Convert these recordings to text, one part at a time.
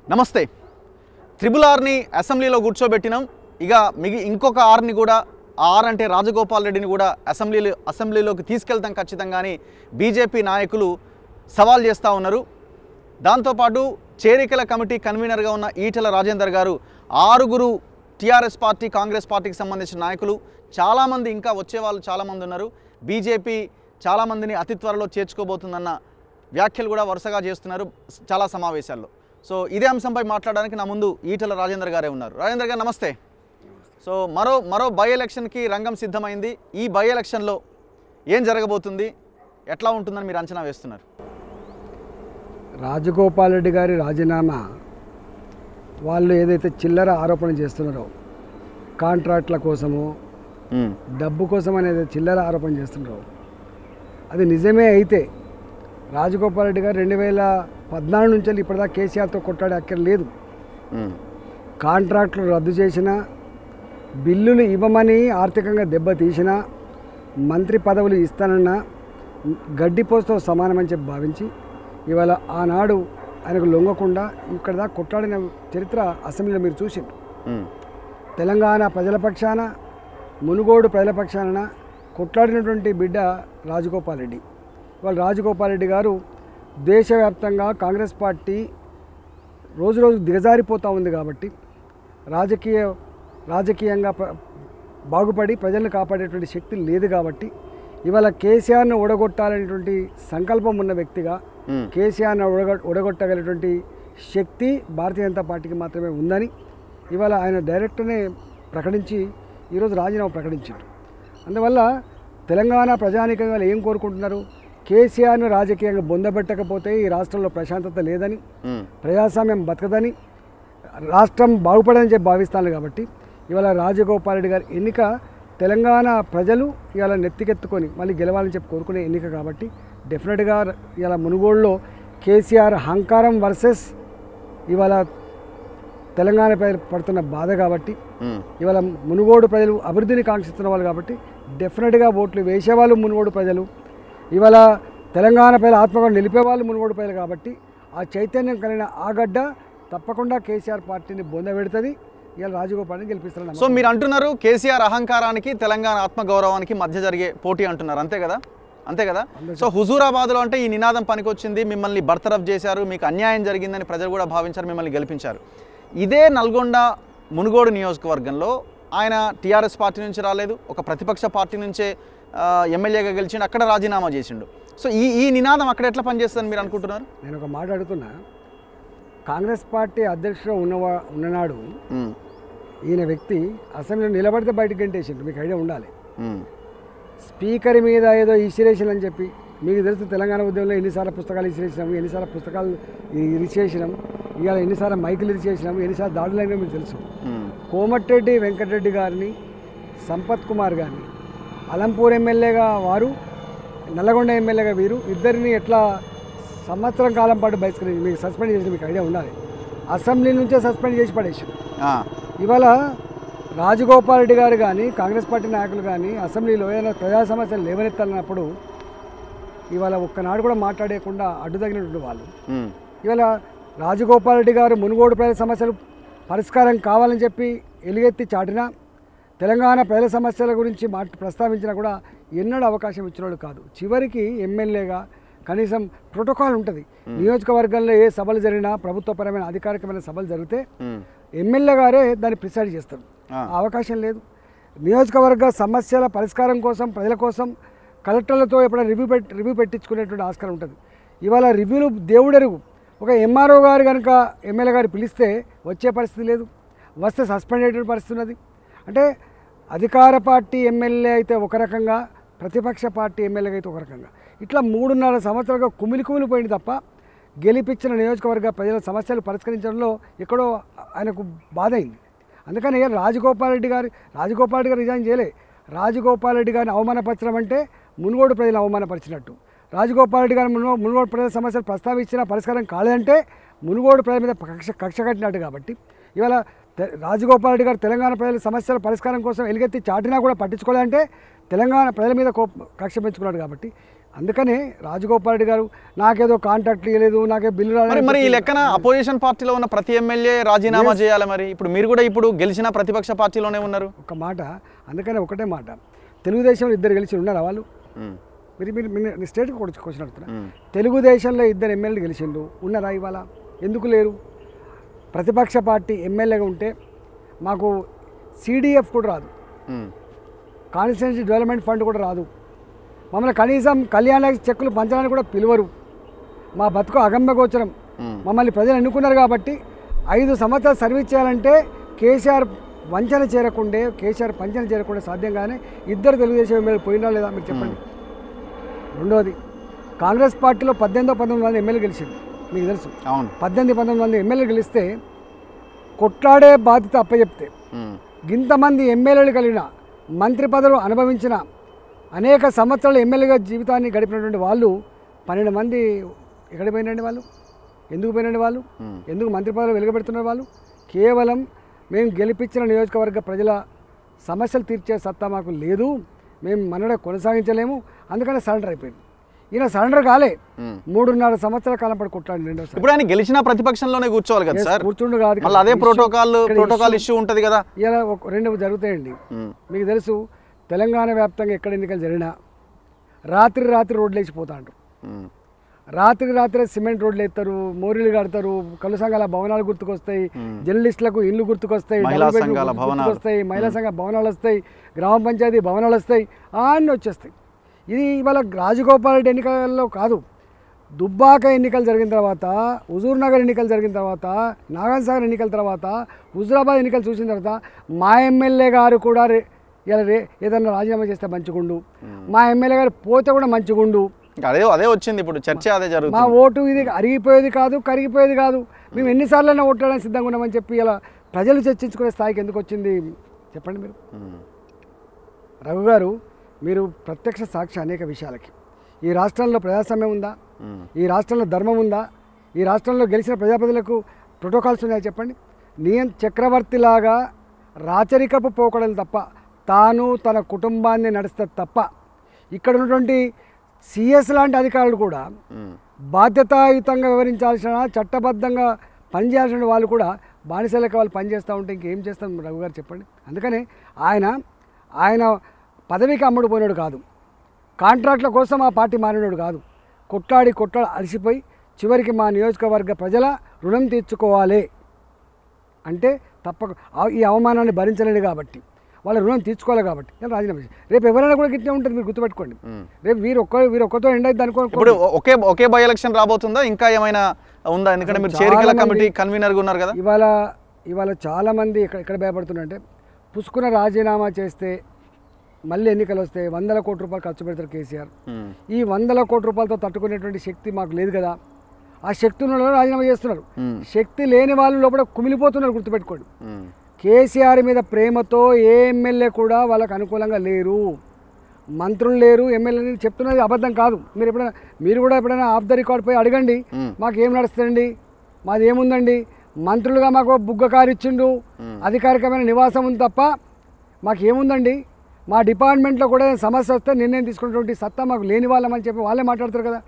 నమస్తే త్రిబుల్ ఆర్ని అసెంబ్లీలో కూర్చోబెట్టినాం ఇక మిగి ఇంకొక ఆర్ని కూడా ఆ ఆర్ అంటే రాజగోపాల్ రెడ్డిని కూడా అసెంబ్లీలో అసెంబ్లీలోకి తీసుకెళ్తాం ఖచ్చితంగా అని బీజేపీ నాయకులు సవాల్ చేస్తూ ఉన్నారు దాంతోపాటు చేరికల కమిటీ కన్వీనర్గా ఉన్న ఈటెల రాజేందర్ గారు ఆరుగురు టీఆర్ఎస్ పార్టీ కాంగ్రెస్ పార్టీకి సంబంధించిన నాయకులు చాలామంది ఇంకా వచ్చే వాళ్ళు చాలామంది ఉన్నారు బీజేపీ చాలామందిని అతి త్వరలో చేర్చుకోబోతుందన్న వ్యాఖ్యలు కూడా వరుసగా చేస్తున్నారు చాలా సమావేశాల్లో సో ఇదే అంశంపై మాట్లాడడానికి నా ముందు ఈటెల రాజేందర్ గారే ఉన్నారు రాజేందర్ గారు నమస్తే సో మరో మరో బై ఎలక్షన్కి రంగం సిద్ధమైంది ఈ బై ఎలక్షన్లో ఏం జరగబోతుంది ఎట్లా ఉంటుందని మీరు అంచనా వేస్తున్నారు రాజగోపాల్ రెడ్డి గారి రాజీనామా వాళ్ళు ఏదైతే చిల్లర ఆరోపణ చేస్తున్నారో కాంట్రాక్ట్ల కోసము డబ్బు కోసం అనేది చిల్లర ఆరోపణ చేస్తున్నారో అది నిజమే అయితే రాజగోపాల్ రెడ్డి గారు రెండు వేల పద్నాలుగు నుంచి వెళ్ళి ఇప్పటిదాకా కేసీఆర్తో కొట్టాడే అక్కడ లేదు కాంట్రాక్టులు రద్దు చేసిన బిల్లులు ఇవ్వమని ఆర్థికంగా దెబ్బతీసిన మంత్రి పదవులు ఇస్తానన్న గడ్డిపోస్తో సమానమని చెప్పి భావించి ఇవాళ ఆనాడు ఆయనకు లొంగకుండా ఇక్కడ దాకా కొట్లాడిన చరిత్ర అసెంబ్లీలో మీరు చూసిండ్రు తెలంగాణ ప్రజల పక్షాన మునుగోడు ప్రజల పక్షాన కొట్లాడినటువంటి బిడ్డ రాజగోపాల్ రెడ్డి ఇవాళ రాజగోపాల్ రెడ్డి గారు దేశవ్యాప్తంగా కాంగ్రెస్ పార్టీ రోజు రోజు దిగజారిపోతూ ఉంది కాబట్టి రాజకీయ రాజకీయంగా ప- బాగుపడి ప్రజలను కాపాడేటువంటి శక్తి లేదు కాబట్టి ఇవాళ కేసీఆర్ను ఓడగొట్టాలనేటువంటి సంకల్పం ఉన్న వ్యక్తిగా కేసీఆర్ను ఒడగ ఒడగొట్టగలిగినటువంటి శక్తి భారతీయ జనతా పార్టీకి మాత్రమే ఉందని ఇవాళ ఆయన డైరెక్ట్నే ప్రకటించి ఈరోజు రాజీనామా ప్రకటించారు అందువల్ల తెలంగాణ ప్రజానికంగా వాళ్ళు ఏం కోరుకుంటున్నారు కేసీఆర్ను రాజకీయంగా బొందబెట్టకపోతే ఈ రాష్ట్రంలో ప్రశాంతత లేదని ప్రజాస్వామ్యం బతకదని రాష్ట్రం బాగుపడదని చెప్పి భావిస్తాను కాబట్టి ఇవాళ రాజగోపాల్ రెడ్డి గారి ఎన్నిక తెలంగాణ ప్రజలు ఇవాళ నెత్తికెత్తుకొని మళ్ళీ గెలవాలని చెప్పి కోరుకునే ఎన్నిక కాబట్టి డెఫినెట్గా ఇవాళ మునుగోడులో కేసీఆర్ అహంకారం వర్సెస్ ఇవాళ తెలంగాణ ప్రజలు పడుతున్న బాధ కాబట్టి ఇవాళ మునుగోడు ప్రజలు అభివృద్ధిని కాంక్షిస్తున్న వాళ్ళు కాబట్టి డెఫినెట్గా ఓట్లు వేసేవాళ్ళు మునుగోడు ప్రజలు ఇవాళ తెలంగాణ ప్రజల ఆత్మగౌరవం నిలిపేవాళ్ళు మునుగోడు ప్రజలు కాబట్టి ఆ చైతన్యం కలిగిన ఆ గడ్డ తప్పకుండా కేసీఆర్ పార్టీని బొందబెడుతుంది ఇవాళ రాజగోపాల్ని గెలిపిస్తారని సో మీరు అంటున్నారు కేసీఆర్ అహంకారానికి తెలంగాణ ఆత్మగౌరవానికి మధ్య జరిగే పోటీ అంటున్నారు అంతే కదా అంతే కదా సో హుజూరాబాద్లో అంటే ఈ నినాదం పనికొచ్చింది మిమ్మల్ని బర్తరఫ్ చేశారు మీకు అన్యాయం జరిగిందని ప్రజలు కూడా భావించారు మిమ్మల్ని గెలిపించారు ఇదే నల్గొండ మునుగోడు నియోజకవర్గంలో ఆయన టీఆర్ఎస్ పార్టీ నుంచి రాలేదు ఒక ప్రతిపక్ష పార్టీ నుంచే ఆ, ఎమ్మెల్యేగా గెలిచిండు అక్కడ రాజీనామా చేసిండు సో ఈ ఈ నినాదం అక్కడ ఎట్లా పనిచేస్తుందని మీరు అనుకుంటున్నారు నేను ఒక మాట అడుగుతున్నా కాంగ్రెస్ పార్టీ అధ్యక్షుడు ఉన్నవా ఉన్ననాడు ఉమ్, ఈయన వ్యక్తి అసెంబ్లీలో నిలబడితే బయటకు గంటేసిండు మీకు ఐడియా ఉండాలి ఉమ్, స్పీకర్ మీద ఏదో ఇసిరేషన్ అని చెప్పి మీకు తెలుసు తెలంగాణ ఉద్యమంలో ఎన్నిసార్లు పుస్తకాలు ఇసిరేసినాము ఎన్నిసార్లు పుస్తకాలు ఇరిచేసినాం ఇవాళ ఎన్నిసార్లు మైకులు ఇరిచేసినాము ఎన్నిసార్లు దాడులు అయినా మీకు తెలుసు ఉమ్, కోమటిరెడ్డి వెంకటరెడ్డి గారిని సంపత్ కుమార్ గారిని అలంపూర్ ఎమ్మెల్యేగా వారు నల్లగొండ ఎమ్మెల్యేగా వీరు ఇద్దరిని ఎట్లా సంవత్సరం కాలం పాటు బహిష్కరించి మీకు సస్పెండ్ చేసిన మీకు ఐడియా ఉండాలి అసెంబ్లీ నుంచే సస్పెండ్ చేసి పడేసారు ఆ, ఇవాళ రాజగోపాల్ రెడ్డి గారు కానీ కాంగ్రెస్ పార్టీ నాయకులు కానీ అసెంబ్లీలో ఏదైనా ప్రజా సమస్యలు లేవనెత్తాలన్నప్పుడు ఇవాళ ఒక్కనాడు కూడా మాట్లాడేయకుండా అడ్డుతగినటువంటి వాళ్ళు ఉమ్, ఇవాళ రాజగోపాల్ రెడ్డి గారు మునుగోడు ప్రజల సమస్యలు పరిష్కారం కావాలని చెప్పి ఎలుగెత్తి చాటినా తెలంగాణ ప్రజల సమస్యల గురించి మాట ప్రస్తావించినా కూడా ఎన్నడూ అవకాశం ఇచ్చినోడు కాదు చివరికి ఎమ్మెల్యేగా కనీసం ప్రోటోకాల్ ఉంటుంది నియోజకవర్గంలో ఏ సభలు జరిగినా ప్రభుత్వపరమైన అధికారికమైన సభలు జరిగితే ఉమ్, ఎమ్మెల్యే గారే దాన్ని ప్రిసైడ్ చేస్తారు ఆ. ఆ అవకాశం లేదు నియోజకవర్గ సమస్యల పరిష్కారం కోసం ప్రజల కోసం కలెక్టర్లతో ఎప్పుడైనా రివ్యూ పెట్టి రివ్యూ పెట్టించుకునేటువంటి ఆస్కారం ఉంటుంది ఇవాళ రివ్యూలు దేవుడెరుగు ఒక ఎంఆర్ఓ గారు కనుక ఎమ్మెల్యే గారు పిలిస్తే వచ్చే పరిస్థితి లేదు వస్తే సస్పెండ్ అయ్యే పరిస్థితి ఉన్నది అంటే అధికార పార్టీ ఎమ్మెల్యే అయితే ఒక రకంగా ప్రతిపక్ష పార్టీ ఎమ్మెల్యే అయితే ఒక రకంగా ఇట్లా మూడున్నర సంవత్సరాలుగా కుమిలి కుమిలిపోయింది తప్ప గెలిపించిన నియోజకవర్గ ప్రజల సమస్యలు పరిష్కరించడంలో ఎక్కడో ఆయనకు బాధ అయింది అందుకని రాజగోపాల్ రెడ్డి గారు రాజగోపాల్ రెడ్డి గారు రిజైన్ చేయలే రాజగోపాల్ రెడ్డి గారిని అవమానపరచడం అంటే మునుగోడు ప్రజలు అవమానపరిచినట్టు రాజగోపాల్ రెడ్డి గారు మునుగో మునుగోడు ప్రజల సమస్యలు ప్రస్తావించిన పరిష్కారం కాలేదంటే మునుగోడు ప్రజల మీద కక్ష కక్ష కట్టినట్టు కాబట్టి ఇవాళ తె- రాజగోపాల్ రెడ్డి గారు తెలంగాణ ప్రజల సమస్యల పరిష్కారం కోసం ఎలుగెత్తి చాటినా కూడా పట్టించుకోలేదంటే తెలంగాణ ప్రజల మీద కోప కక్ష పెంచుకున్నాడు కాబట్టి అందుకనే రాజగోపాల్ రెడ్డి గారు నాకేదో కాంట్రాక్ట్ ఇవ్వలేదు నాకే బిల్లు మరి రాలేదు మరి ఈ లెక్కన అపోజిషన్ పార్టీలో ఉన్న ప్రతి ఎమ్మెల్యే రాజీనామా చేయాలి మరి ఇప్పుడు మీరు కూడా ఇప్పుడు గెలిచిన ప్రతిపక్ష పార్టీలోనే ఉన్నారు ఒక మాట అందుకనే ఒకటే మాట తెలుగుదేశంలో ఇద్దరు గెలిచి ఉన్నారా వాళ్ళు ఉమ్, మీరు మీరు మీరు స్టేట్కి కూడా క్వశ్చన్ అడుగుతున్నా ఉమ్, తెలుగుదేశంలో ఇద్దరు ఎమ్మెల్యేలు గెలిచిండు ఉన్నారా ఇవాళ ఎందుకు లేరు ప్రతిపక్ష పార్టీ ఎమ్మెల్యేగా ఉంటే మాకు సిడిఎఫ్ కూడా రాదు ఉమ్, కాన్స్టిట్యున్సీ డెవలప్మెంట్ ఫండ్ కూడా రాదు మమ్మల్ని కనీసం కళ్యాణ చెక్కులు పంచడానికి కూడా పిలువరు మా బతుకు అగమ్య గోచరం ఉమ్, మమ్మల్ని ప్రజలు ఎన్నుకున్నారు కాబట్టి ఐదు సంవత్సరాలు సర్వీస్ చేయాలంటే కేసీఆర్ వంచన చేరకుండే కేసీఆర్ పంచన చేరకుండా సాధ్యం కానీ ఇద్దరు తెలుగుదేశం ఎమ్మెల్యేలు పోయినా లేదా మీరు చెప్పండి రెండోది కాంగ్రెస్ పార్టీలో పద్దెనిమిదో పంతొమ్మిది మంది ఎమ్మెల్యే గెలిచింది మీకు తెలుసు అవును పద్దెనిమిది పంతొమ్మిది మంది ఎమ్మెల్యే గెలిస్తే కొట్లాడే బాధ్యత అప్పచెప్తే ఉమ్, ఇంతమంది ఎమ్మెల్యేలు కలిగిన మంత్రి పదవులు అనుభవించిన అనేక సంవత్సరాలు ఎమ్మెల్యేగా జీవితాన్ని గడిపినటువంటి వాళ్ళు పన్నెండు మంది ఎక్కడికి పోయినండి వాళ్ళు ఎందుకు పోయినండి వాళ్ళు ఉమ్, ఎందుకు మంత్రి పదవులు వెలుగబెడుతున్నారు వాళ్ళు కేవలం మేము గెలిపించిన నియోజకవర్గ ప్రజల సమస్యలు తీర్చే సత్తా మాకు లేదు మేము మనడ కొనసాగించలేము అందుకనే సరెండర్ అయిపోయింది ఈయన సరెండర్ కాలే ఉమ్. మూడున్నర సంవత్సరాల కాలం పాటు కొట్లాడి రెండోసారి ఇప్పుడు ఆయన గెలిచిన ప్రతిపక్షంలోనే కూర్చోవాలి కదా సార్ కూర్చుండు కాదు మళ్ళీ అదే ఇక్కడ ప్రోటోకాల్ ఇక్కడ ప్రోటోకాల్ ఇష్యూ ఉంటుంది కదా ఇలా ఒక రెండు జరుగుతాయండి ఉమ్, మీకు తెలుసు తెలంగాణ వ్యాప్తంగా ఎక్కడ ఎన్నికలు జరిగినా రాత్రి రాత్రి రోడ్లు వేసిపోతా అంటారు ఉమ్, రాత్రి రాత్రి సిమెంట్ రోడ్లు ఎత్తారు మోరీలు కడతారు కలు సంఘాల భవనాలు గుర్తుకొస్తాయి మ్మ్. జర్నలిస్టులకు ఇల్లు గుర్తుకొస్తాయి మహిళా డబుల్ బెడ్రూమ్ సంఘాల గుర్తు- భవనాలు. గుర్తుకొస్తాయి మహిళా సంఘ భవనాలు వస్తాయి గ్రామ పంచాయతీ భవనాలు వస్తాయి అన్నీ వచ్చేస్తాయి ఇది ఇవాళ రాజగోపాల్ రెడ్డి ఎన్నికల్లో కాదు దుబ్బాక ఎన్నికలు జరిగిన తర్వాత హుజూర్ నగర్ ఎన్నికలు జరిగిన తర్వాత నాగన్ సాగర్ ఎన్నికల తర్వాత హుజురాబాద్ ఎన్నికలు చూసిన తర్వాత మా ఎమ్మెల్యే గారు కూడా రే ఇలా రే ఏదన్నా రాజీనామా చేస్తే మంచిగుండు మా ఎమ్మెల్యే గారు పోతే కూడా మంచిగుండు ఇంకా అదే అదే వచ్చింది ఇప్పుడు చర్చ అదే మా జరుగుతుంది ఓటు ఇది అరిగిపోయేది కాదు కరిగిపోయేది కాదు మేము ఎన్నిసార్లైనా ఓట్లాడడానికి సిద్ధంగా ఉన్నామని చెప్పి ఇలా ప్రజలు చర్చించుకునే స్థాయికి ఎందుకు వచ్చింది చెప్పండి మీరు ఉమ్, రఘు గారు మీరు ప్రత్యక్ష సాక్షి అనేక విషయాలకి ఈ రాష్ట్రంలో ప్రజాస్వామ్యం ఉందా ఉమ్, ఈ రాష్ట్రంలో ధర్మం ఉందా ఈ రాష్ట్రంలో గెలిచిన ప్రజాప్రతినిధులకు ప్రోటోకాల్స్ ఉన్నాయా చెప్పండి నియం చక్రవర్తిలాగా రాచరికపు పోకడలు తప్ప తాను తన కుటుంబాన్ని నడుస్తుంది తప్ప ఇక్కడ ఉన్నటువంటి సిఎస్ లాంటి అధికారులు కూడా ఉమ్, బాధ్యతాయుతంగా వివరించాల్సిన చట్టబద్ధంగా పనిచేయాల్సిన వాళ్ళు కూడా బానిసలకి వాళ్ళు పనిచేస్తూ ఉంటే ఇంకేం చేస్తాం రఘు గారు చెప్పండి అందుకని ఆయన ఆయన పదవికి అమ్ముడు పోయినాడు కాదు కాంట్రాక్ట్ల కోసం ఆ పార్టీ మారినాడు కాదు కొట్లాడి కొట్లాడి అలసిపోయి చివరికి మా నియోజకవర్గ ప్రజల రుణం తీర్చుకోవాలి అంటే తప్పక ఆ- ఈ అవమానాన్ని భరించలేడు కాబట్టి వాళ్ళ రుణం తీర్చుకోవాలి కాబట్టి ఇలా రాజీనామా చేసి రేపు ఎవరైనా కూడా గిట్టే ఉంటుంది మీరు గుర్తుపెట్టుకోండి ఉమ్. రేపు వీరు ఒక్క వీరు ఒక్కతో ఎండ్ అయితే అనుకో ఇప్పుడు ఒకే ఒకే బై ఎలక్షన్ రాబోతుందా ఇంకా ఏమైనా ఉందా ఎందుకంటే మీరు చేరికల చాలా కమిటీ మంది- కన్వీనర్గా ఉన్నారు కదా ఇవాళ ఇవాళ చాలామంది ఇక్కడ ఎక్కడ భయపడుతున్నారంటే పుసుకున రాజీనామా చేస్తే మళ్ళీ ఎన్నికలు వస్తే వందల కోట్ల రూపాయలు ఖర్చు పెడతారు కేసీఆర్ ఉమ్, ఈ వందల కోట్ల రూపాయలతో తట్టుకునేటువంటి శక్తి మాకు లేదు కదా ఆ శక్తి ఉన్న వాళ్ళు రాజీనామా చేస్తున్నారు ఉమ్, శక్తి లేని వాళ్ళు లోపల కుమిలిపోతున్నారు గుర్తుపెట్టుకోండి ఉమ్, కేసీఆర్ మీద ప్రేమతో ఏ ఎమ్మెల్యే కూడా వాళ్ళకు అనుకూలంగా లేరు మంత్రులు లేరు ఎమ్మెల్యే చెప్తున్నది అబద్ధం కాదు మీరు ఎప్పుడైనా మీరు కూడా ఎప్పుడైనా ఆఫ్ ద రికార్డ్ పోయి అడగండి ఉమ్, మాకు ఏం నడుస్తుందండి మాది ఏముందండి మంత్రులుగా మాకు బుగ్గ కారు ఇచ్చిండు ఉమ్. అధికారికమైన నివాసం ఉంది తప్ప మాకు ఏముందండి మా డిపార్ట్మెంట్లో కూడా ఏదైనా సమస్య వస్తే నిర్ణయం తీసుకున్నటువంటి సత్తా మాకు లేని వాళ్ళమని చెప్పి వాళ్ళే మాట్లాడతారు కదా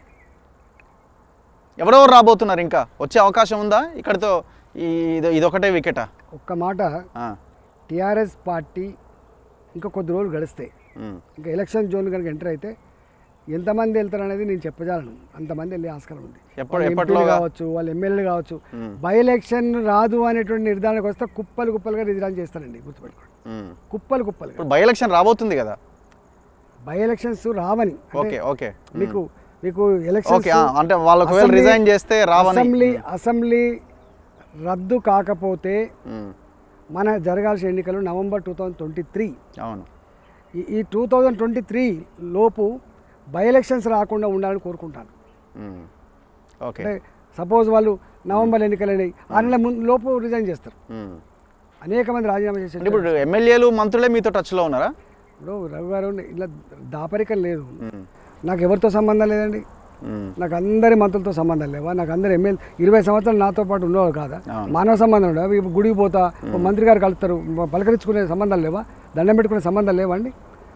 ఎవరెవరు రాబోతున్నారు ఇంకా వచ్చే అవకాశం ఉందా ఇక్కడితో ఈ ఇది- ఇదొకటే వికెటా ఒక్క మాట ఆ, టీఆర్ఎస్ పార్టీ ఇంకా కొద్ది రోజులు గడుస్తాయి ఉమ్, ఇంకా ఎలక్షన్ జోన్ కనుక ఎంటర్ అయితే ఎంతమంది వెళ్తారు అనేది నేను చెప్పజాలను అంతమంది వెళ్ళే ఆస్కారం ఉంది ఎప్పుడు- వాళ్ళు ఎప్పటిలోగా? ఎంపీలు కావచ్చు వాళ్ళు ఎమ్మెల్యేలు కావచ్చు ఉమ్, బై ఎలక్షన్ రాదు అనేటువంటి నిర్ధారణకు వస్తే కుప్పలు కుప్పలుగా రిజైన్ చేస్తారండి గుర్తుపెట్టుకోండి ఉమ్. కుప్పలు కుప్పలుగా ఇప్పుడు బై ఎలక్షన్ రాబోతుంది కదా బై ఎలక్షన్స్ రావని అంటే ఓకే ఓకే ఉమ్. మీకు మీకు ఓకే ఎలక్షన్స్ ఆ, అంటే వాళ్ళు ఒకవేళ అసెంబ్లీ- రిజైన్ చేస్తే రావని అసెంబ్లీ అసెంబ్లీ రద్దు కాకపోతే ఉమ్, మన జరగాల్సిన ఎన్నికలు November two thousand twenty three అవును ఈ ఈ టూ థౌజండ్ ట్వంటీ త్రీ లోపు బై ఎలక్షన్స్ రాకుండా ఉండాలని కోరుకుంటాను ఉమ్, ఓకే అంటే సపోజ్ వాళ్ళు నవంబర్ ఎన్నికలని ఆ నెల ముందు లోపు రిజైన్ చేస్తారు ఉమ్. అనేక మంది రాజీనామా అంటే చేశారు ఇప్పుడు ఎమ్మెల్యేలు మంత్రులే మీతో టచ్లో ఉన్నారా ఇప్పుడు రఘు గారు ఇలా దాపరికం లేదు ఉమ్, నాకు ఎవరితో సంబంధం లేదండి ఉమ్, నాకు అందరి మంత్రులతో సంబంధం లేవా నాకు అందరు ఎమ్మెల్యే ఇరవై సంవత్సరాలు నాతో పాటు ఉన్నవాళ్ళు కాదా అవును. మానవ సంబంధం ఉండవు ఇప్పుడు గుడికి పోతా ఓ మంత్రి గారు కలుస్తారు పలకరించుకునే సంబంధాలు లేవా దండం పెట్టుకునే సంబంధాలు లేవా అండి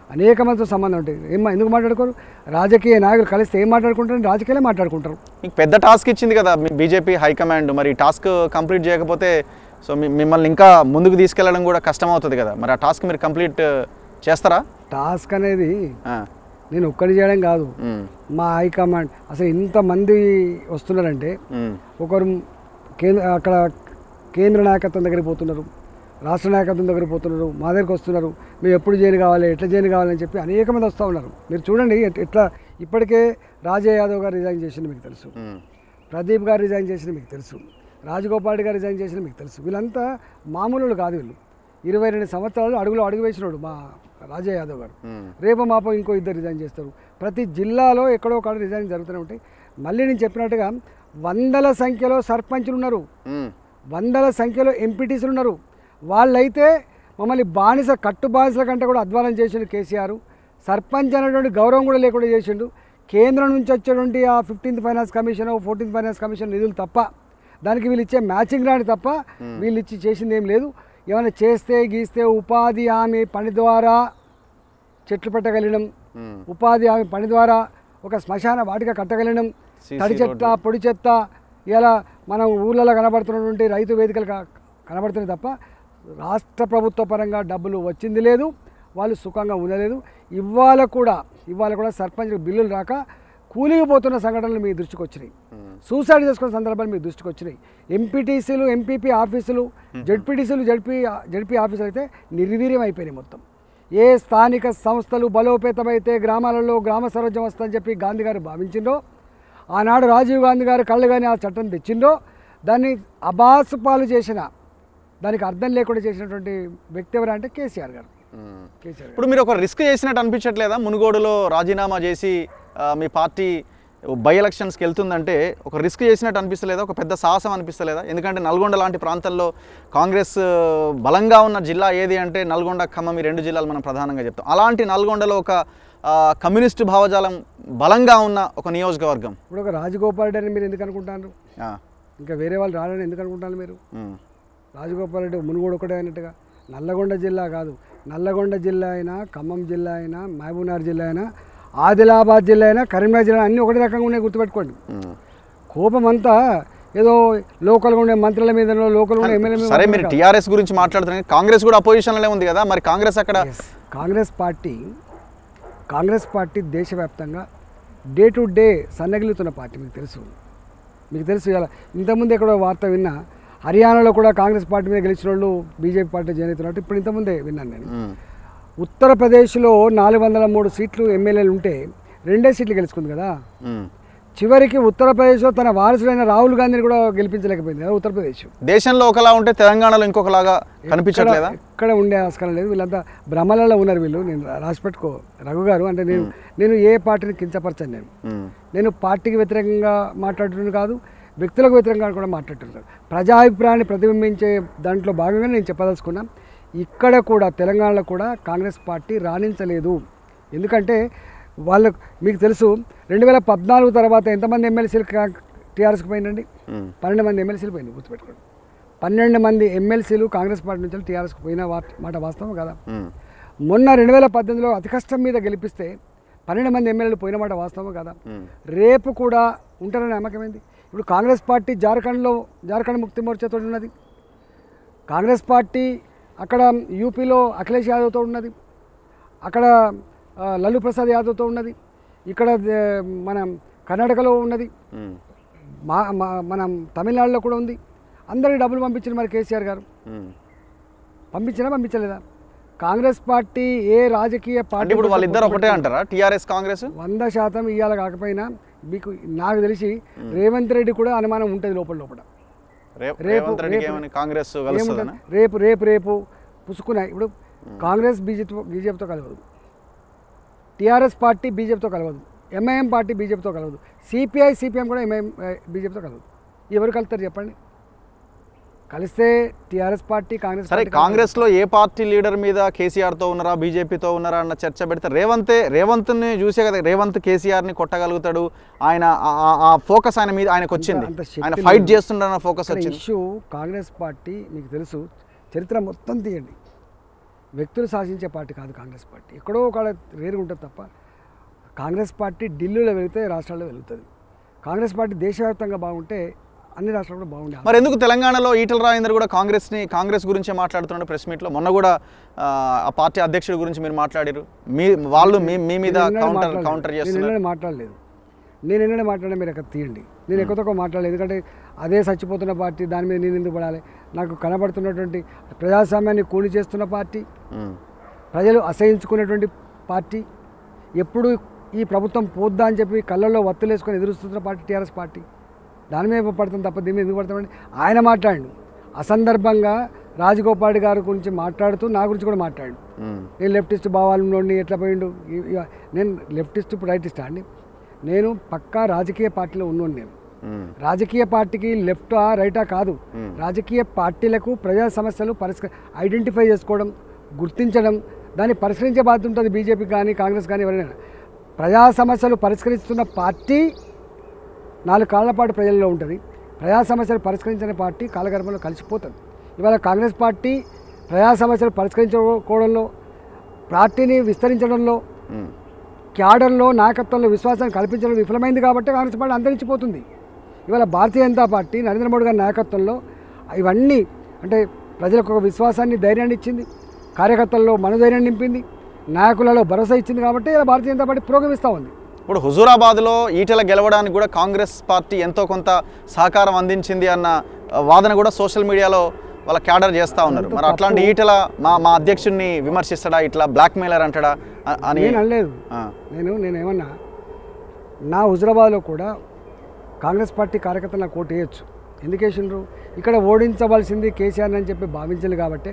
అనేక మందితో సంబంధం ఉంటాయి ఏం మా- ఎందుకు మాట్లాడుకోరు రాజకీయ నాయకులు కలిస్తే ఏం మాట్లాడుకుంటారు రాజకీయాలే మాట్లాడుకుంటారు మీకు పెద్ద టాస్క్ ఇచ్చింది కదా మీ బీజేపీ హైకమాండ్ మరి ఈ టాస్క్ కంప్లీట్ చేయకపోతే సో మీ- మిమ్మల్ని ఇంకా ముందుకు తీసుకెళ్లడం కూడా కష్టం అవుతుంది కదా మరి ఆ టాస్క్ మీరు కంప్లీట్ చేస్తారా టాస్క్ అనేది ఆ, నేను ఒక్కడి చేయడం కాదు ఉమ్, మా హైకమాండ్ అసలు ఇంతమంది వస్తున్నారంటే ఉమ్, ఒకరు కేంద్ర అక్కడ కేంద్ర నాయకత్వం దగ్గరికి పోతున్నారు రాష్ట్ర నాయకత్వం దగ్గరికి పోతున్నారు మా దగ్గరికి వస్తున్నారు మేము ఎప్పుడు చేయని కావాలి ఎట్లా చేయని కావాలని చెప్పి అనేక మంది వస్తూ ఉన్నారు మీరు చూడండి ఎట్- ఎట్లా ఇప్పటికే రాజయ్య యాదవ్ గారు రిజైన్ చేసింది మీకు తెలుసు ఉమ్, ప్రదీప్ గారు రిజైన్ చేసింది మీకు తెలుసు రాజగోపాల్ రెడ్డి గారు రిజైన్ చేసింది మీకు తెలుసు వీళ్ళంతా మామూలు కాదు వీళ్ళు ఇరవై రెండు సంవత్సరాలు అడుగులో అడుగు వేసినాడు మా రాజయ్య యాదవ్ గారు ఉమ్, రేపు మాపో ఇంకో ఇద్దరు రిజైన్ చేస్తారు ప్రతి జిల్లాలో ఎక్కడో ఒకడ రిజైన్ జరుగుతూనే ఉంటాయి మళ్ళీ నేను చెప్పినట్టుగా వందల సంఖ్యలో సర్పంచులు ఉన్నారు ఉమ్, వందల సంఖ్యలో ఎంపీటీసీలు ఉన్నారు వాళ్ళైతే మమ్మల్ని బానిస కట్టు బానిసల కంటే కూడా అధ్వానం చేసిండు కేసీఆర్ సర్పంచ్ అనేటువంటి గౌరవం కూడా లేకుండా చేసిండు కేంద్రం నుంచి వచ్చేటువంటి ఆ fifteenth finance commission fourteenth finance commission నిధులు తప్ప దానికి వీళ్ళు ఇచ్చే మ్యాచింగ్ రాని తప్ప వీళ్ళు ఇచ్చి చేసింది ఏం లేదు ఏమైనా చేస్తే గీస్తే ఉపాధి హామీ పని ద్వారా చెట్లు పెట్టగలిగడం ఉమ్, ఉపాధి హామీ పని ద్వారా ఒక శ్మశాన వాటిక కట్టగలిగడం CC తడి చెత్త పొడి చెత్త ఇలా మనం ఊర్లలో కనబడుతున్నటువంటి రైతు వేదికలు క- కనబడుతున్నాయి తప్ప రాష్ట్ర ప్రభుత్వ పరంగా డబ్బులు వచ్చింది లేదు వాళ్ళు సుఖంగా ఉండలేదు ఇవాళ కూడా ఇవాళ కూడా సర్పంచ్ బిల్లులు రాక కూలిగిపోతున్న సంఘటనలు మీ దృష్టికి వచ్చినాయి ఉమ్, సూసైడ్ చేసుకున్న సందర్భాలు మీ దృష్టికి వచ్చినాయి ఎంపీటీసీలు ఎంపీపీ ఆఫీసులు జడ్పీటీసీలు జడ్పీ జడ్పీ ఆఫీసులు అయితే నిర్వీర్యం అయిపోయినాయి మొత్తం ఏ స్థానిక సంస్థలు బలోపేతమైతే గ్రామాలలో గ్రామ స్వరాజ్యం వస్తుందని చెప్పి గాంధీ గారు భావించిండో ఆనాడు రాజీవ్ గాంధీ గారు కళ్ళు కానీ ఆ చట్టం తెచ్చిండో దాన్ని అబాసు పాలు చేసిన దానికి అర్థం లేకుండా చేసినటువంటి వ్యక్తి ఎవరంటే కేసీఆర్ గారు ఉమ్. కేసీఆర్ గారు ఇప్పుడు మీరు ఒక రిస్క్ చేసినట్టు అనిపించట్లేదా మునుగోడులో రాజీనామా చేసి ఆ, మీ పార్టీ బై ఎలక్షన్స్కి వెళ్తుందంటే ఒక రిస్క్ చేసినట్టు అనిపిస్తలేదా ఒక పెద్ద సాహసం అనిపిస్తలేదా ఎందుకంటే నల్గొండ లాంటి ప్రాంతాల్లో కాంగ్రెస్ ఆ, బలంగా ఉన్న జిల్లా ఏది అంటే నల్గొండ ఖమ్మం ఈ రెండు జిల్లాలు మనం ప్రధానంగా చెప్తాం అలాంటి నల్గొండలో ఒక ఆ, కమ్యూనిస్టు భావజాలం బలంగా ఉన్న ఒక నియోజకవర్గం ఇప్పుడు ఒక రాజగోపాల్ రెడ్డి అని మీరు ఎందుకు అనుకుంటారు ఆ, ఇంకా వేరే వాళ్ళు రాలని ఎందుకు అనుకుంటారు మీరు ఉమ్, రాజగోపాల్ రెడ్డి మునుగోడు ఒకటే అయినట్టుగా నల్లగొండ జిల్లా కాదు నల్లగొండ జిల్లా అయినా ఖమ్మం జిల్లా అయినా మహబూబ్నగర్ జిల్లా అయినా ఆదిలాబాద్ జిల్లా అయినా కరీంనగర్ జిల్లా అన్నీ ఒకటే రకంగా ఉన్నాయి గుర్తుపెట్టుకోండి ఉమ్. కోపం అంతా ఏదో లోకల్గా ఉండే మంత్రుల మీద లోకల్ ఉండే ఎమ్మెల్యే మీద సరే మీరు టీఆర్ఎస్ గురించి మాట్లాడుతున్నారు కాంగ్రెస్ కూడా అపోజిషన్లోనే ఉంది కదా మరి కాంగ్రెస్ అక్కడ Yes. Congress party Congress party దేశవ్యాప్తంగా డే టు డే సన్నగిలుతున్న పార్టీ మీకు తెలుసు మీకు తెలుసు ఇలా ఇంతకుముందు ఎక్కడో వార్త విన్నా హర్యానాలో కూడా కాంగ్రెస్ పార్టీ మీద గెలిచిన వాళ్ళు బీజేపీ పార్టీ జాయిన్ అవుతున్నట్టు ఇప్పుడు ఇంతకుముందే విన్నాను నేను ఉమ్, ఉత్తరప్రదేశ్లో నాలుగు వందల మూడు సీట్లు ఎమ్మెల్యేలు ఉంటే రెండే సీట్లు గెలుచుకుంది కదా ఉమ్. చివరికి ఉత్తరప్రదేశ్లో తన వారసుడైన రాహుల్ గాంధీని కూడా గెలిపించలేకపోయింది కదా ఉత్తరప్రదేశ్ దేశంలో ఒకలా ఉంటే తెలంగాణలో ఇంకొకలాగా కనిపించట్లేదా ఎక్కడ ఉండే ఆస్కారం లేదు వీళ్ళంతా భ్రమలలో ఉన్నారు వీళ్ళు నేను రాసి పెట్టుకో రఘు గారు అంటే నేను నేను ఏ పార్టీని కించపరచాను నేను ఉమ్, నేను పార్టీకి వ్యతిరేకంగా మాట్లాడుతున్నాను కాదు వ్యక్తులకు వ్యతిరేకంగా కూడా మాట్లాడుతున్నాను ప్రజాభిప్రాయాన్ని ప్రతిబింబించే దాంట్లో భాగంగా నేను చెప్పదలుచుకున్నా ఇక్కడ కూడా తెలంగాణలో కూడా కాంగ్రెస్ పార్టీ రాణించలేదు ఎందుకంటే వాళ్ళకు మీకు తెలుసు రెండు వేల పద్నాలుగు తర్వాత ఎంతమంది ఎమ్మెల్సీలు టీఆర్ఎస్కి పోయిందండి ఉమ్, పన్నెండు మంది ఎమ్మెల్సీలు పోయింది గుర్తుపెట్టుకోండి పన్నెండు మంది ఎమ్మెల్సీలు కాంగ్రెస్ పార్టీ నుంచి టీఆర్ఎస్కి పోయిన వా- మాట వాస్తవం కదా ఉమ్, మొన్న రెండు వేల పద్దెనిమిదిలో అతి కష్టం మీద గెలిపిస్తే పన్నెండు మంది ఎమ్మెల్యేలు పోయిన మాట వాస్తవం కదా ఉమ్, రేపు కూడా ఉంటారని నమ్మకమైంది ఇప్పుడు కాంగ్రెస్ పార్టీ జార్ఖండ్లో జార్ఖండ్ ముక్తి మోర్చాతో ఉన్నది కాంగ్రెస్ పార్టీ అక్కడ యూపీలో అఖిలేష్ యాదవ్తో ఉన్నది అక్కడ ఆ, లల్లు ప్రసాద్ యాదవ్తో ఉన్నది ఇక్కడ ఆ, మన కర్ణాటకలో ఉన్నది ఉమ్, మా మా- మనం తమిళనాడులో కూడా ఉంది అందరికి డబ్బులు పంపించింది మరి కేసీఆర్ గారు ఉమ్. పంపించినా పంపించలేదా కాంగ్రెస్ పార్టీ ఏ రాజకీయ అంటే పార్టీ ఇప్పుడు వాళ్ళిద్దరు ఒకటే అంటారా టీఆర్ఎస్ కాంగ్రెస్ వంద శాతం ఇవాళ కాకపోయినా మీకు నాకు తెలిసి రేవంత్ రెడ్డి కూడా అనుమానం ఉంటుంది లోపల లోపల రేపు రేపు- రేవంత్ రెడ్డికి రేపు- ఏమని కాంగ్రెస్ కలుస్తుందనా ఏముంటుంది? రేపు రేపు రేపు పుసుకున్నాయి ఇప్పుడు కాంగ్రెస్ బీజేపీ బీజేపీతో కలవదు టీఆర్ఎస్ పార్టీ బీజేపీతో కలవదు ఎంఐఎం పార్టీ బీజేపీతో కలవదు సిపిఐ సిపిఎం కూడా ఎంఐఎం బీజేపీతో కలవదు ఎవరు కలుస్తారు చెప్పండి కలిస్తే టీఆర్ఎస్ పార్టీ కాంగ్రెస్ సరే పార్టీ కాంగ్రెస్ లో ఏ పార్టీ లీడర్ మీద కేసీఆర్ తో ఉన్నారా బీజేపీతో ఉన్నారా అన్న చర్చ పెడితే రేవంతే రేవంత్ని చూసే కదా రేవంత్ కేసీఆర్ ని కొట్టగలుగుతాడు ఆయన ఆ- ఆ- ఆ ఫోకస్ ఆయన మీద ఆయనకు వచ్చింది అంత శక్తి ఆయన ఫైట్ లేదు. చేస్తుండన్న ఫోకస్ ఇక్కడ వచ్చింది ఇష్యూ కాంగ్రెస్ పార్టీ మీకు తెలుసు చరిత్ర మొత్తం తీయండి వ్యక్తులు శాసించే పార్టీ కాదు కాంగ్రెస్ పార్టీ ఎక్కడో ఒక వేరుగా ఉంటుంది తప్ప కాంగ్రెస్ పార్టీ ఢిల్లీలో వెళితే రాష్ట్రాల్లో వెళుతుంది కాంగ్రెస్ పార్టీ దేశవ్యాప్తంగా బాగుంటే అన్ని రాష్ట్రాలు కూడా బాగుండే మరి ఎందుకు తెలంగాణలో ఈటల రాజేందర్ కూడా కాంగ్రెస్ని కాంగ్రెస్ గురించే మాట్లాడుతున్నాడు ప్రెస్ మీట్లో మొన్న కూడా ఆ, ఆ పార్టీ అధ్యక్షుడి గురించి మీరు మాట్లాడారు మీ వాళ్ళు మీ మీ మీద నేను ఎన్నడూ కౌంటర్ మాట్లాడలేదు. కౌంటర్ నేను చేస్తున్నారు ఎన్నడూ మాట్లాడలేదు నేను ఎన్నడూ మాట్లాడినా మీరు అక్కడ తీయండి నేను ఎక్కువ తక్కువ మాట్లాడలేదు ఎందుకంటే అదే చచ్చిపోతున్న పార్టీ దాని మీద నేను ఎందుకు పడాలి నాకు కనబడుతున్నటువంటి ప్రజాస్వామ్యాన్ని కూలి చేస్తున్న పార్టీ ఉమ్, ప్రజలు అసహించుకునేటువంటి పార్టీ ఎప్పుడు ఈ ప్రభుత్వం పోద్దా అని చెప్పి కళ్ళల్లో వత్తులేసుకొని ఎదురుస్తున్న పార్టీ టీఆర్ఎస్ పార్టీ దాని మీద పడుతుంది తప్ప దీని మీద ఎందుకు పడతామండి ఆయన మాట్లాడు అసందర్భంగా రాజగోపాల్ గారి గురించి మాట్లాడుతూ నా గురించి కూడా మాట్లాడు ఉమ్, నేను లెఫ్టిస్ట్ భావాలంలోని ఎట్లా పోయిండు ఇ- ఇ- నేను లెఫ్టిస్ట్ రైటిస్ట్ అండి నేను పక్కా రాజకీయ పార్టీలో ఉన్నాను నేను ఉమ్, రాజకీయ పార్టీకి లెఫ్టా రైటా కాదు Hmm. రాజకీయ పార్టీలకు ప్రజా సమస్యలు పరిష్క ఐడెంటిఫై చేసుకోవడం గుర్తించడం దాన్ని పరిష్కరించే బాధ్యత ఉంటుంది బీజేపీ కానీ కాంగ్రెస్ కానీ ఎవరైనా ప్రజా సమస్యలు పరిష్కరిస్తున్న పార్టీ నాలుగు కాళ్ల పాటు ప్రజల్లో ఉంటుంది ప్రజా సమస్యలు పరిష్కరించిన పార్టీ కాలగర్భంలో కలిసిపోతుంది ఇవాళ కాంగ్రెస్ పార్టీ ప్రజా సమస్యలు పరిష్కరించుకోవడంలో పార్టీని విస్తరించడంలో ఉమ్. క్యాడర్లో నాయకత్వంలో విశ్వాసాన్ని కల్పించడం విఫలమైంది కాబట్టి కాంగ్రెస్ పార్టీ అంతరించిపోతుంది ఇవాళ భారతీయ జనతా పార్టీ నరేంద్ర మోడీ గారి నాయకత్వంలో ఇవన్నీ అంటే ప్రజలకు ఒక విశ్వాసాన్ని ధైర్యాన్ని ఇచ్చింది కార్యకర్తల్లో మనోధైర్యాన్ని నింపింది నాయకులలో భరోసా ఇచ్చింది కాబట్టి ఇలా భారతీయ జనతా పార్టీ పురోగమిస్తూ ఉంది ఇప్పుడు హుజూరాబాద్లో ఈటెల గెలవడానికి కూడా కాంగ్రెస్ పార్టీ ఎంతో కొంత సహకారం అందించింది అన్న ఆ, వాదన కూడా సోషల్ మీడియాలో వాళ్ళ క్యాడర్ చేస్తూ ఉన్నారు మరి అట్లాంటి ఈటెల మా మా అధ్యక్షుడిని విమర్శిస్తాడా ఇట్లా బ్లాక్ మెయిలర్ అంటాడా అ- అని నేను అనలేదు ఆ, నేను నేను ఏమన్నా నా హుజరాబాద్లో కూడా కాంగ్రెస్ పార్టీ కార్యకర్తలు నాకు ఓటు వేయచ్చు ఎందుకు వేసిండ్రు ఇక్కడ ఓడించవలసింది కేసీఆర్ అని చెప్పి భావించాలి కాబట్టి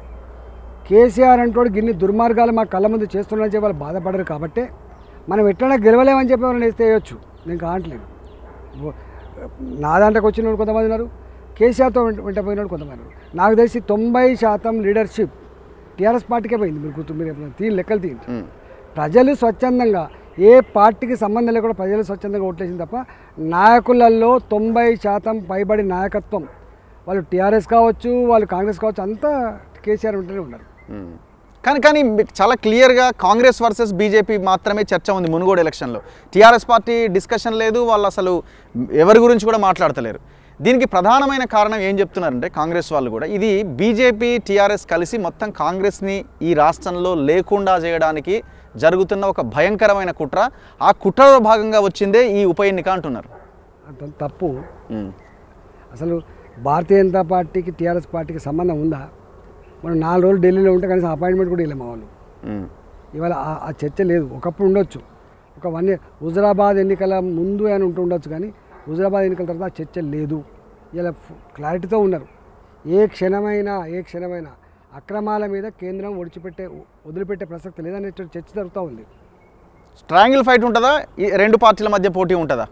కేసీఆర్ అంటోడు గిన్ని దుర్మార్గాలు మా కళ్ళ ముందు చేస్తున్నారని చెప్పి వాళ్ళు బాధపడరు కాబట్టి మనం ఎట్లైనా గెలవలేమని చెప్పి ఎవరైనా వేస్తే వేయచ్చు నేను కావట్లేదు ఓ- నా దాంట్లోకి వచ్చిన వాళ్ళు కొంతమంది ఉన్నారు కేసీఆర్తో వెంట వెంట పోయిన వాళ్ళు కొంతమంది ఉన్నారు నాకు తెలిసి తొంభై శాతం లీడర్షిప్ టీఆర్ఎస్ పార్టీకే పోయింది మీరు గుర్తు మీరు ఎప్పుడైనా తీయండి లెక్కలు తీయండి ఉమ్, ప్రజలు స్వచ్ఛందంగా ఏ పార్టీకి సంబంధం లేకుండా ప్రజలు స్వచ్ఛందంగా ఓట్లేసింది తప్ప నాయకులలో తొంభై శాతం పైబడి నాయకత్వం వాళ్ళు టీఆర్ఎస్ కావచ్చు వాళ్ళు కాంగ్రెస్ కావచ్చు అంతా కేసీఆర్ ఉంటూనే ఉన్నారు ఉమ్. కానీ కానీ మీకు చాలా క్లియర్గా కాంగ్రెస్ వర్సెస్ బీజేపీ మాత్రమే చర్చ ఉంది మునుగోడు ఎలక్షన్లో టీఆర్ఎస్ పార్టీ డిస్కషన్ లేదు వాళ్ళు అసలు ఎవరి గురించి కూడా మాట్లాడతలేరు దీనికి ప్రధానమైన కారణం ఏం చెప్తున్నారంటే కాంగ్రెస్ వాళ్ళు కూడా ఇది బీజేపీ టీఆర్ఎస్ కలిసి మొత్తం కాంగ్రెస్ని ఈ రాష్ట్రంలో లేకుండా చేయడానికి జరుగుతున్న ఒక భయంకరమైన కుట్ర ఆ కుట్రలో భాగంగా వచ్చిందే ఈ ఉప ఎన్నిక అంటున్నారు అంత తప్పు ఉమ్, అసలు భారతీయ జనతా పార్టీకి టీఆర్ఎస్ పార్టీకి సంబంధం ఉందా మనం నాలుగు రోజులు ఢిల్లీలో ఉంటే కనీసం అపాయింట్మెంట్ కూడా వెళ్ళాము వాళ్ళు ఉమ్, ఇవాళ ఆ- ఆ చర్చ లేదు ఒకప్పుడు ఉండొచ్చు ఒక వన్ ఇయర్ హుజరాబాద్ ఎన్నికల ముందు అని ఉంటూ ఉండొచ్చు కానీ హుజరాబాద్ ఎన్నికల తర్వాత ఆ చర్చ లేదు ఇలా ఫు- క్లారిటీతో ఉన్నారు ఏ క్షణమైనా ఏ క్షణమైనా అక్రమాల మీద కేంద్రం ఒడిచిపెట్టే వదిలిపెట్టే ప్రసక్తి లేదనే చర్చ జరుగుతూ ఉంది ట్రయాంగిల్ ఫైట్ ఉంటుందా ఈ రెండు పార్టీల మధ్య పోటీ ఉంటుందా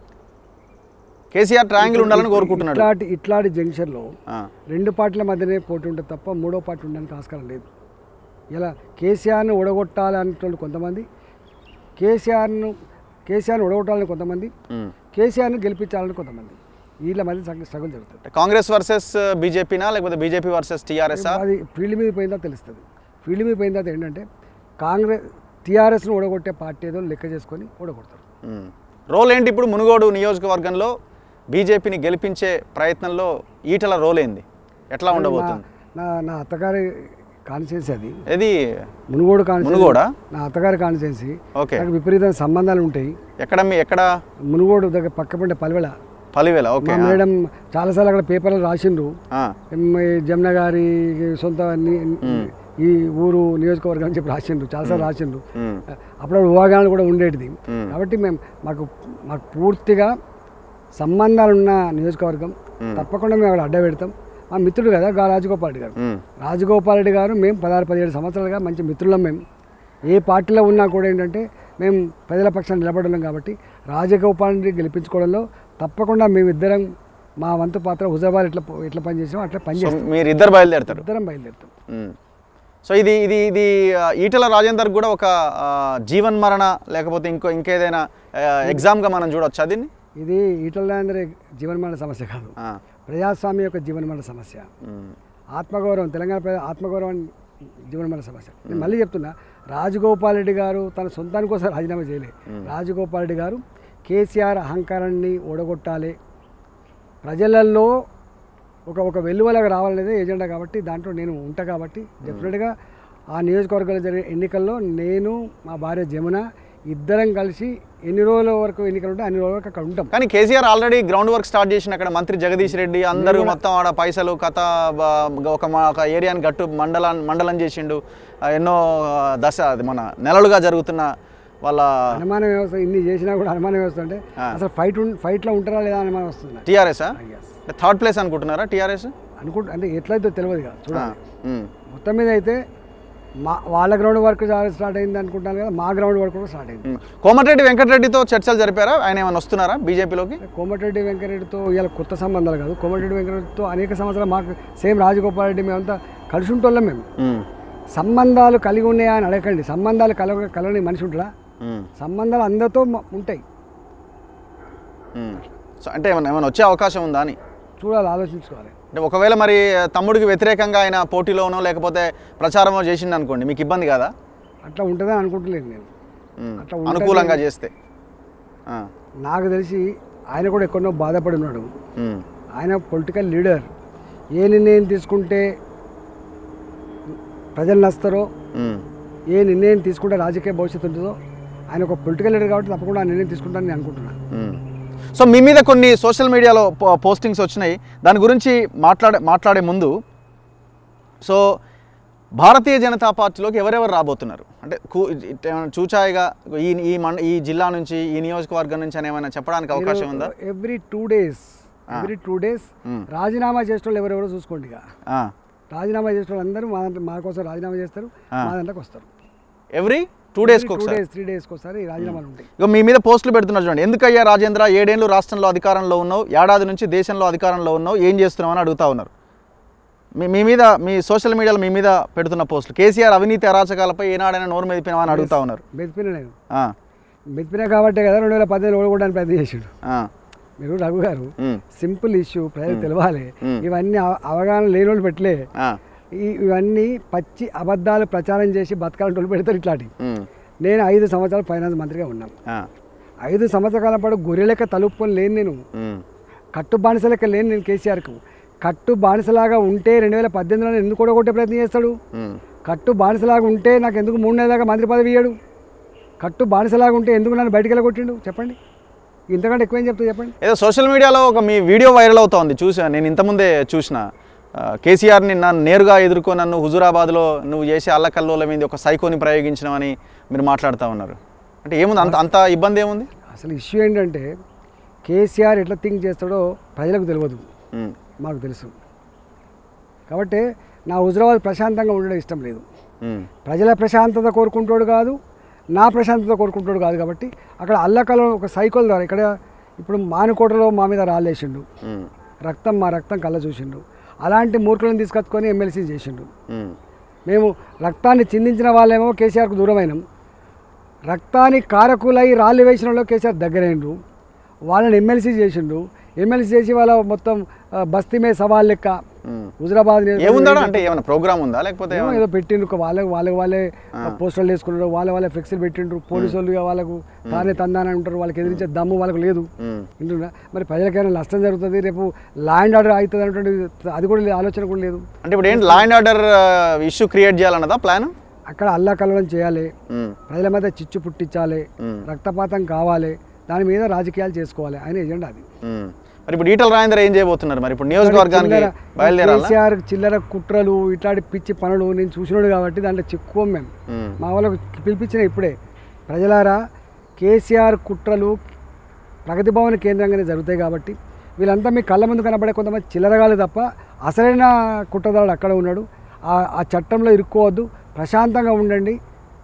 కేసీఆర్ ట్రయాంగిల్ ఉండాలని కోరుకుంటున్నాడు ఇట్లాంటి ఇట్లాంటి జంక్షన్లో ఆ, రెండు పార్టీల మధ్యనే పోటీ ఉంటుంది తప్ప మూడో పార్టీ ఉండడానికి ఆస్కారం లేదు ఇలా కేసీఆర్ను ఓడగొట్టాలనేటువంటి కొంతమంది కేసీఆర్ను కేసీఆర్ను ఓడగొట్టాలని కొంతమంది ఉమ్. కేసీఆర్ను గెలిపించాలని కొంతమంది వీళ్ళ మధ్య సగ- సగం జరుగుతుంది కాంగ్రెస్ వర్సెస్ బీజేపీనా లేకపోతే బీజేపీ వర్సెస్ టీఆర్ఎస్ అది ఫీల్డ్ మీద పోయిన తర్వాత తెలుస్తుంది ఫీల్డ్ మీద పోయిన తర్వాత ఏంటంటే కాంగ్రెస్ టీఆర్ఎస్ను ఓడగొట్టే పార్టీ ఏదో లెక్క చేసుకొని ఓడగొడతారు రోల్ ఏంటి ఇప్పుడు మునుగోడు నియోజకవర్గంలో బీజేపీని గెలిపించే ప్రయత్నంలో ఈటల రోల్ ఏంది ఎట్లా ఉండబోతుంది నా నా అత్తగారి కాన్స్టిట్యున్సీ అది ఇది మునుగోడు కాన్స్టిట్యున్సీ మునుగోడా నా అత్తగారి కాన్స్టిట్యున్సీ ఓకే నాకు విపరీతమైన సంబంధాలు ఉంటాయి ఎక్కడ మీ ఎక్కడ మునుగోడు దగ్గర పక్క పంటే పలివెల పలివేల మా ఓకే మేడం చాలాసార్లు అక్కడ పేపర్లు రాసిండ్రు ఆ, ఎం, ఈ జమున గారి సొంత ని- ఈ ఊరు నియోజకవర్గం అని చెప్పి రాసిండ్రు చాలాసార్లు రాసిండ్రు ఉమ్, అప్పుడు ఊహాగానాలు కూడా ఉండేటిది మ్మ్. కాబట్టి మేము మాకు మాకు పూర్తిగా సంబంధాలు ఉన్న నియోజకవర్గం తప్పకుండా మేము అక్కడ అడ్డ పెడతాం మా మిత్రుడు కదా గా రాజగోపాల్ రెడ్డి గారు ఉమ్, రాజగోపాల్ రెడ్డి గారు మేము పదహారు పదిహేడు సంవత్సరాలుగా మంచి మిత్రులం మేము ఏ పార్టీలో ఉన్నా కూడా ఏంటంటే మేము ప్రజల పక్షాన్ని నిలబడలేం కాబట్టి రాజగోపాల్ రెడ్డి గెలిపించుకోవడంలో తప్పకుండా మేమిద్దరం మా వంతు పాత్ర హుజాబాద్ ఎట్లా ఎట్లా పనిచేసామో అట్లా సో పనిచేస్తాం మీరు ఇద్దరు బయలుదేరుతారు ఇద్దరం బయలుదేరుతాం ఉమ్. సో ఇది ఇది ఇది ఆ, ఈటల రాజేందర్ కూడా ఒక ఆ, జీవన్ మరణ లేకపోతే ఇంకో ఇంకేదైనా ఆ, ఎగ్జామ్గా మనం చూడొచ్చా దీన్ని ఇది ఈటల రాజేందర్ జీవనమరణ సమస్య కాదు ఆ, ప్రజాస్వామ్య యొక్క జీవనమరణ సమస్య ఉమ్, ఆత్మగౌరవం తెలంగాణ ప్రజల ఆత్మగౌరవాన్ని జీవనమరణ సమస్య నేను మళ్ళీ చెప్తున్నా రాజగోపాల్ రెడ్డి గారు తన సొంతాని కోసం రాజీనామా చేయలే రాజగోపాల్ రెడ్డి గారు కేసీఆర్ అహంకారాన్ని ఓడగొట్టాలి ప్రజలలో ఒక ఒక వెల్లువలాగా రావాలనేదే ఎజెండా కాబట్టి దాంట్లో నేను ఉంటా కాబట్టి డెఫినెట్గా ఆ నియోజకవర్గంలో జరిగే ఎన్నికల్లో నేను మా భార్య జమున ఇద్దరం కలిసి ఎన్ని రోజుల వరకు ఎన్నికలు ఉంటే అన్ని రోజుల వరకు అక్కడ ఉంటాం కానీ KCR already ground work start చేసిన అక్కడ మంత్రి జగదీష్ రెడ్డి అందరూ మొత్తం ఆడ పైసలు కథ బ- ఒక మా- ఒక ఏరియాని గట్టు మండలం మండలం చేసిండు ఆ, ఎన్నో ఆ, దశ అది మన నెలలుగా జరుగుతున్న వాళ్ళ అనుమానం వ్యవస్థ ఇన్ని చేసినా కూడా అనుమానం వ్యవస్థ అంటే ఆ. అసలు ఫైట్ ఉం- ఫైట్లో ఉంటారా లేదా అని అనుమానం వస్తుంది నాకు. TRS Yes. థర్డ్ ప్లేస్ అనుకుంటున్నారా టీఆర్ఎస్ అనుకుంటా అంటే ఎట్లయితే తెలియదు కదా చూడాలి మొత్తం మీద అయితే మా వాళ్ళ గ్రౌండ్ వర్క్ స్టార్ట్ అయింది అనుకుంటాను కదా మా గ్రౌండ్ వర్క్ కూడా స్టార్ట్ అయింది కోమటిరెడ్డి వెంకటరెడ్డితో చర్చలు జరిపారా ఆయన ఏమైనా వస్తున్నారా బీజేపీలోకి కోమటిరెడ్డి వెంకరెడ్డితో ఇవాళ కొత్త సంబంధాలు కాదు కోమటిరెడ్డి వెంకరెడ్డితో అనేక సంవత్సరాలు మాకు సేమ్ రాజగోపాల్ రెడ్డి మేమంతా కలిసి ఉంటోళ్ళం మేము సంబంధాలు కలిగి ఉన్నాయా అని అడగండి సంబంధాలు కలగ కలని మనిషి ఉంటాడా సంబంధాలు అందరితో మ- ఉంటాయి సో అంటే ఏమైనా ఏమైనా వచ్చే అవకాశం ఉందా అని చూడాలి ఆలోచించుకోవాలి అంటే ఒకవేళ మరి తమ్ముడికి వ్యతిరేకంగా ఆయన పోటీలోనో లేకపోతే ప్రచారమో చేసిండు అనుకోండి మీకు ఇబ్బంది కదా అట్లా ఉంటుందని అనుకుంటలేను నేను ఉమ్. అట్లా ఉంటది. అనుకూలంగా చేస్తే ఆ. నాకు తెలిసి ఆయన కూడా ఎక్కడో బాధపడి ఉన్నాడు ఉమ్. ఆయన పొలిటికల్ లీడర్ ఏ నిర్ణయం తీసుకుంటే ప్రజలు నస్తారో ఉమ్. ఏ నిర్ణయం తీసుకుంటే రాజకీయ భవిష్యత్తు ఉంటుందో ఆయన ఒక పొలిటికల్ లీడర్ కాబట్టి తప్పకుండా ఆ నిర్ణయం తీసుకుంటానని నేను అనుకుంటున్నాను ఉమ్. సో మీ మీద కొన్ని సోషల్ మీడియాలో పో- పోస్టింగ్స్ వచ్చినాయి దాని గురించి మాట్లాడే మాట్లాడే ముందు సో భారతీయ జనతా పార్టీలోకి ఎవరెవరు రాబోతున్నారు అంటే కూ- ఇట్ ఏమైనా చూచాయిగా ఈ ఈ మండ ఈ జిల్లా నుంచి ఈ నియోజకవర్గం నుంచి అని ఏమైనా చెప్పడానికి అవకాశం ఉందా every two days every two days hmm. రాజీనామా చేసిన వాళ్ళు ఎవరెవరో చూసుకోండి ఇక ఆ. రాజీనామా చేసిన వాళ్ళు అందరూ మా దాంట్లో మా కోసం రాజీనామా చేస్తారు మా దాంట్లోకి వస్తారు ఎవ్రీ టూ డేస్కి టూ ఒకసారి డేస్ త్రీ డేస్కి ఒకసారి రాజీనామాలు ఉంటాయి ఇక మీ మీద పోస్టులు పెడుతున్నారు చూడండి ఎందుకయ్యా రాజేంద్ర ఏడేళ్ళు రాష్ట్రంలో అధికారంలో ఉన్నావు ఏడాది నుంచి దేశంలో అధికారంలో ఉన్నావు ఏం చేస్తున్నావు అని అడుగుతా ఉన్నారు మీ మీ మీద మీ సోషల్ మీడియాలో మీ మీద పెడుతున్న పోస్టులు కేసీఆర్ అవినీతి అరాచకాలపై ఏనాడైనా నోరు మెదిపినామని అడుగుతా ఉన్నారు మెదిపిన నేను ఆ, మెదిపినా కాబట్టే కదా రెండు వేల పద్దెనిమిది ఓడగొట్టడానికి ప్రయత్నం చేసిండు ఆ, మీరు రఘు గారు ఉమ్, సింపుల్ ఇష్యూ ప్రజలకు తెలవాలి మ్మ్. ఇవన్నీ అవ- అవగాహన లేని వాళ్ళు పెట్టలే ఆ, ఈ ఇవన్నీ పచ్చి అబద్ధాలు ప్రచారం చేసి బతకాలని వాళ్ళు పెడతారు ఇట్లాంటి ఉమ్, నేను ఐదు సంవత్సరాలు ఫైనాన్స్ మంత్రిగా ఉన్నాను ఆ, ఐదు సంవత్సరాల పాటు గొర్రె లెక్క తలుపుకొని లేను నేను ఉమ్, కట్టు బానిస లెక్క లేను నేను కేసీఆర్కు కట్టు బానిసలాగా ఉంటే రెండు వేల పద్దెనిమిదిలో ఎందుకు కూడగొట్టే ప్రయత్నం చేస్తాడు ఉమ్, కట్టు బానిసలాగా ఉంటే నాకు ఎందుకు మూడు నెలల దాకా మంత్రి పదవి ఇయ్యాడు కట్టు బానిసలాగా ఉంటే ఎందుకు నన్ను బయటికి వెళ్ళగొట్టిండు చెప్పండి ఇంతకంటే ఎక్కువేం చెప్తా చెప్పండి ఏదో సోషల్ మీడియాలో ఒక మీ వీడియో వైరల్ అవుతోంది చూసా నేను ఇంతకుముందే చూసిన ఆ, కేసీఆర్ని నన్ను నేరుగా ఎదుర్కో నన్ను హుజురాబాద్లో నువ్వు చేసే అల్లకల్లోల మీద ఒక సైకోని ప్రయోగించినామని మీరు మాట్లాడుతూ ఉన్నారు అంటే ఏముంది అంత అంత ఇబ్బంది ఏముంది అసలు ఇష్యూ ఏంటంటే కేసీఆర్ ఎట్లా థింక్ చేస్తాడో ప్రజలకు తెలియదు ఉమ్, మాకు తెలుసు కాబట్టి నా హుజరాబాద్ ప్రశాంతంగా ఉండడం ఇష్టం లేదు ఉమ్, ప్రజల ప్రశాంతత కోరుకుంటాడు కాదు నా ప్రశాంతత కోరుకుంటాడు కాదు కాబట్టి అక్కడ అల్లకల్లో ఒక సైకిల్ ద్వారా ఇక్కడ ఇప్పుడు మానుకోటలో మా మీద రాళ్ళేసిండు ఉమ్, రక్తం మా రక్తం కళ్ళ చూసిండు అలాంటి మూర్ఖులను తీసుకొచ్చుకొని ఎమ్మెల్సీ చేసిండు ఉమ్, మేము రక్తాన్ని చిందించిన వాళ్ళేమో కేసీఆర్కు దూరమైనాం రక్తాన్ని కారకులై రాళ్ళు వేసిన వాళ్ళు కేసీఆర్ దగ్గరైండ్రు వాళ్ళని ఎమ్మెల్సీ చేసిండు ఎమ్మెల్సీ చేసి వాళ్ళ మొత్తం ఆ, బస్తీ మీద సవాల్ లెక్క ఉమ్. హుజరాబాద్ నియోజకవర్గం ఏముందా అంటే ఏమైనా ప్రోగ్రామ్ ఉందా లేకపోతే ఏమో ఏమైనా- ఏదో పెట్టిండ్రు ఒక వాళ్ళకి వాళ్ళకి వాళ్ళే పోస్టర్లు వేసుకున్నారు వాళ్ళ వాళ్ళే ఫ్లెక్సీలు పెట్టిండ్రు పోలీసు వాళ్ళు వాళ్ళకు తానే తందానని ఉంటారు వాళ్ళకి ఎదిరించే దమ్ము వాళ్ళకు లేదు ఉమ్, వింటున్నా మరి ప్రజలకైనా నష్టం జరుగుతుంది రేపు ల్యాండ్ ఆర్డర్ అవుతుంది అనేటువంటి అది కూడా లేదు, ఆలోచన కూడా లేదు అంటే ఇప్పుడు ఏంటి law and order issue create చేయాలన్నదా ప్లాన్ అక్కడ అల్లా కలవడం చేయాలి ప్రజల మధ్య చిచ్చు పుట్టించాలి మ్మ్. రక్తపాతం కావాలి దాని మీద రాజకీయాలు చేసుకోవాలి ఆయన ఎజెండా అది మరి ఇప్పుడు ఈటల రాజేంద్ర ఏం చేయబోతున్నారు మరి ఇప్పుడు నియోజకవర్గానికి చిల్లర- బయలుదేరాలా కేసీఆర్ చిల్లర కుట్రలు ఇట్లాంటి పిచ్చి పనులు నేను చూసినాడు కాబట్టి దాంట్లో చిక్కుకోం మేము ఉమ్, మా వాళ్ళకు పిలిపించిన ఇప్పుడే ప్రజలారా కేసీఆర్ కుట్రలు ప్రగతి భవన్ కేంద్రంగానే జరుగుతాయి కాబట్టి వీళ్ళంతా మీ కళ్ళ ముందు కనబడే కొంతమంది చిల్లరగాలు తప్ప అసలైన కుట్రదారుడు అక్కడ ఉన్నాడు ఆ- ఆ చట్టంలో ఇరుక్కోవద్దు ప్రశాంతంగా ఉండండి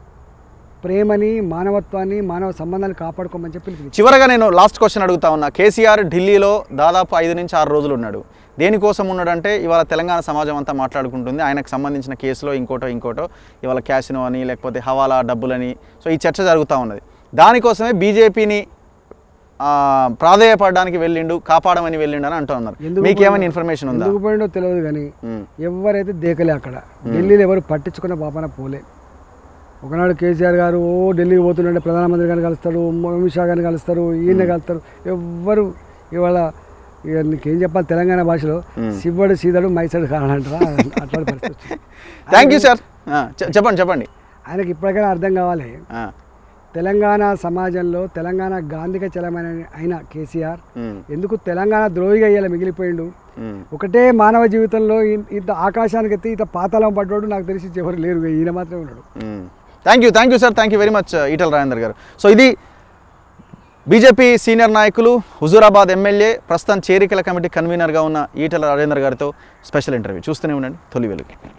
ప్రేమని మానవత్వాన్ని మానవ సంబంధాన్ని కాపాడుకోమని చెప్పి పిలిపించారు చివరగా నేను లాస్ట్ క్వశ్చన్ అడుగుతా ఉన్నా కేసీఆర్ ఢిల్లీలో దాదాపు ఐదు నుంచి ఆరు రోజులు ఉన్నాడు దేనికోసం ఉన్నాడంటే ఇవాళ తెలంగాణ సమాజం అంతా మాట్లాడుకుంటుంది ఆయనకు సంబంధించిన కేసులో ఇంకోటో ఇంకోటో ఇవాళ క్యాసినో అని లేకపోతే హవాలా డబ్బులని సో ఈ చర్చ జరుగుతూ ఉన్నది దానికోసమే బీజేపీని ఆ, ప్రాధేయపడడానికి వెళ్ళిండు కాపాడమని వెళ్ళిండు అని అంటున్నారు ఎందుకు మీకేమైనా పోయిండో- ఇన్ఫర్మేషన్ ఉందా ఎందుకు పోయిండో తెలియదు కానీ ఉమ్, ఎవరైతే దేకలే అక్కడ ఢిల్లీలో ఎవరు పట్టించుకున్న పాపన పోలే ఒకనాడు కేసీఆర్ గారు ఓ ఢిల్లీకి పోతుండే ప్రధానమంత్రి గారిని కలుస్తారు అమిత్ షా గారిని కలుస్తారు ఈయన కలుస్తారు ఎవ్వరు ఇవాళ ఇక నీకేం చెప్పాలి తెలంగాణ భాషలో శివుడు సీదడు మైసడు కానంటారా అట్లాంటి పరిస్థితి వచ్చింది. థ్యాంక్ యూ సార్ ఆ, చె- చెప్పండి చెప్పండి ఆయనకి ఇప్పటికైనా అర్థం కావాలి ఆ, తెలంగాణ సమాజంలో తెలంగాణ గాంధిక చలమైన అయిన కేసీఆర్ ఉమ్, ఎందుకు తెలంగాణ ద్రోహిగా అయ్యేలా మిగిలిపోయిండు ఉమ్. ఒకటే మానవ జీవితంలో ఇన్- ఇంత ఆకాశానికి ఎత్తి ఇంత పాతాళం పడ్డాడు నాకు తెలిసి ఎవరు లేరు ఈయన మాత్రమే ఉన్నాడు thank you thank you sir thank you very much Eatala Rajender గారు సో ఇది బీజేపీ సీనియర్ నాయకులు హుజూరాబాద్ ఎమ్మెల్యే ప్రస్తుతం చేరికల కమిటీ కన్వీనర్గా ఉన్న ఈటల రాజేందర్ గారితో స్పెషల్ ఇంటర్వ్యూ చూస్తూనే ఉండండి తొలి వెలుగు